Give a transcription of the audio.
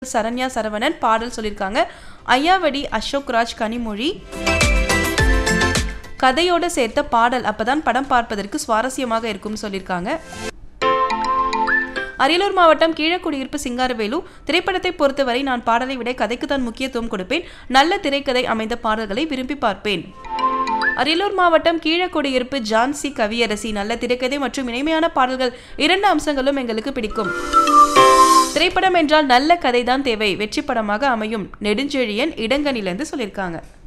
சரண்யா சரவணன் பாடல் சொல்லியிருக்காங்க ஐயாவடி அசோக் ராஜ் கனிமொழி கதையோட சேர்த்த பாடல் அப்பதான் படம் பார்ப்பதற்கு சுவாரஸ்யமாக இருக்கும்னு சொல்லியிருக்காங்க அரியலூர் மாவட்டம் கீழக்குடியிருப்பு சிங்காரவேலு திரைப்படத்தை பொறுத்தவரை நான் பாடலை விட கதைக்கு தான் முக்கியத்துவம் கொடுப்பேன் நல்ல திரைக்கதை அமைந்த பாடல்களை விரும்பி பார்ப்பேன் அரியலூர் மாவட்டம் கீழக்குடியிருப்பு ஜான்சி கவியரசி நல்ல திரைக்கதை மற்றும் இனிமையான பாடல்கள் இரண்டு அம்சங்களும் எங்களுக்கு பிடிக்கும் திரைப்படம் என்றால் நல்ல கதை தான் தேவை வெற்றி படமாக அமையும் நெடுஞ்செழியன் இடங்கனிலிருந்து சொல்லியிருக்காங்க